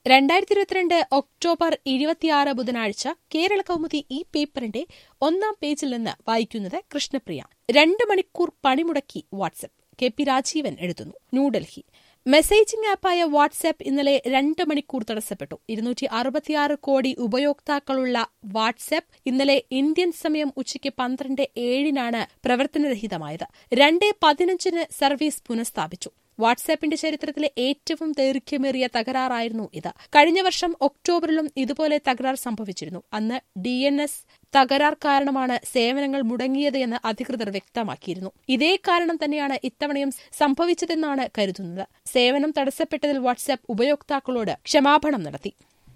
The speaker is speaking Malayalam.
രണ്ടായിരത്തി ഇരുപത്തിരണ്ട് ഒക്ടോബർ ഇരുപത്തിയാറ് ബുധനാഴ്ച കേരള കൗമുദി ഈ പേപ്പറിന്റെ ഒന്നാം പേജിൽ നിന്ന് വായിക്കുന്നത് കൃഷ്ണപ്രിയ രണ്ട് മണിക്കൂർ പണിമുടക്കി വാട്സ്ആപ്പ് കെ പി രാജീവൻ എഴുതുന്നു ന്യൂഡൽഹി മെസ്സേജിംഗ് ആപ്പായ വാട്സ്ആപ്പ് ഇന്നലെ രണ്ട് മണിക്കൂർ തടസ്സപ്പെട്ടു ഇരുന്നൂറ്റി അറുപത്തിയാറ് കോടി ഉപയോക്താക്കളുള്ള വാട്സ്ആപ്പ് ഇന്നലെ ഇന്ത്യൻ സമയം ഉച്ചയ്ക്ക് പന്ത്രണ്ട് ഏഴിനാണ് പ്രവർത്തനരഹിതമായത് രണ്ട് പതിനഞ്ചിന് സർവീസ് പുനഃസ്ഥാപിച്ചു വാട്സാപ്പിന്റെ ചരിത്രത്തിലെ ഏറ്റവും ദൈർഘ്യമേറിയ തകരാറായിരുന്നു ഇത് കഴിഞ്ഞ വർഷം ഒക്ടോബറിലും ഇതുപോലെ തകരാർ സംഭവിച്ചിരുന്നു അന്ന് ഡി എൻ എസ് തകരാർ കാരണമാണ് സേവനങ്ങൾ മുടങ്ങിയത് എന്ന് അധികൃതർ വ്യക്തമാക്കിയിരുന്നു ഇതേ കാരണം തന്നെയാണ് ഇത്തവണയും സംഭവിച്ചതെന്നാണ് കരുതുന്നത് സേവനം തടസ്സപ്പെട്ടതിൽ വാട്സാപ്പ് ഉപയോക്താക്കളോട് ക്ഷമാപണം നടത്തി